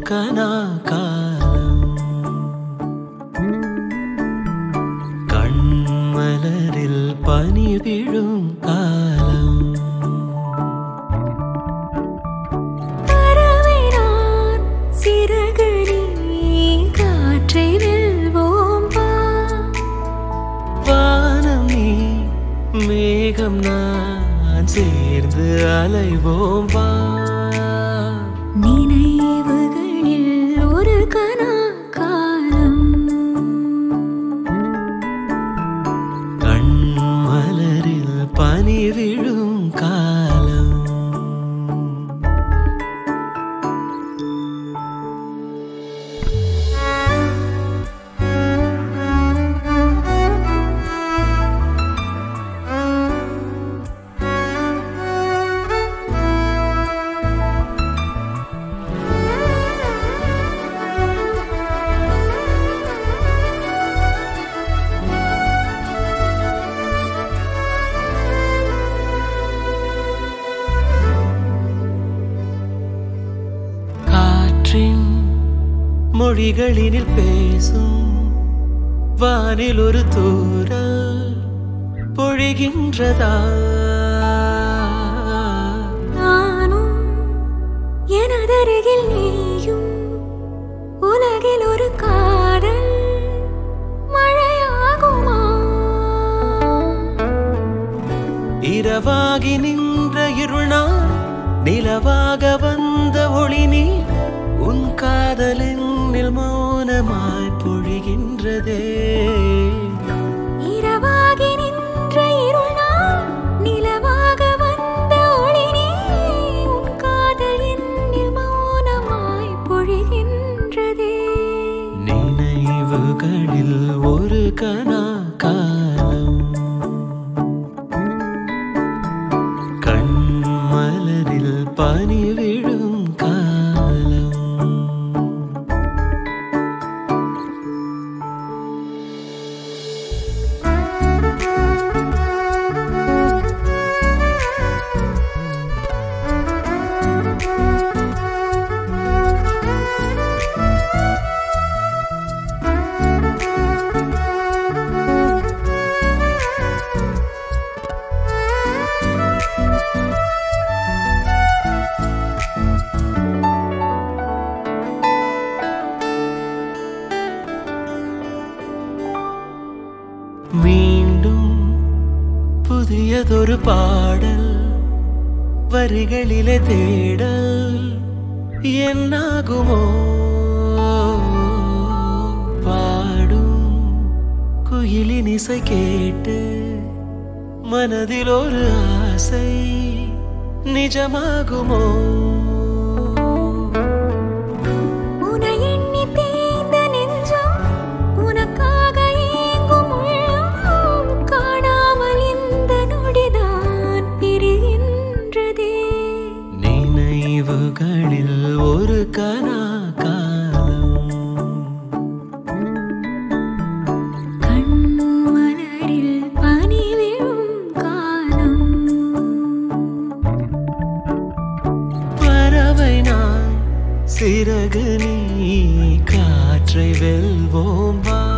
கனா காலம் கண்மலரில் பனி விழும் காலம் பறவைதான் சிறகு நீ காற்றை வெல்வோம் வா வானம் நீ மேகம் நான் சேர்ந்து அலைவோம் வா நினைவுகளில் ஒரு கனா காலம் கண்மலரில் பனி விழும் காலம் காற்றின் மொழிகளினில் பேசும் வானில் ஒரு தூரல் பொழிகின்றதா நானும் எனதருகில் நீயும் உலகில் ஒரு காதல் மழையாகுமா இரவாகி நின்ற இருள்நாள் நிலவாக வந்த ஒளி நீ உன் காதலில் மௌனமாய் பொழிகின்றதே இரவாகி நின்ற இருள் நாள் நிலவாக வந்த ஒளி நீ உன் காதல் என்னில் மௌனமாய் பொழிகின்றதே நினைவுகளில் ஒரு கனா காலம் கண்மலரில் பனி விழும் காலம் மீண்டும் புதியதொரு பாடல் வரிகளிலே தேடல் என்னாகுமோ பாடும் குயிலின் இசை கேட்டு மனதில் ஒரு ஆசை நிஜமாகுமோ உனை எண்ணி தேய்ந்த நெஞ்சம் உனக்காக ஏங்கும் உள்ளம் காணாமல் இந்த நொடிதான் பிரிகின்றதே நினைவுகளில் ஒரு கனா காலம் கண்மலரில் பனி விழும் காலம் பறவை நான் சிறகு நீ காற்றை வெல்வோம் வா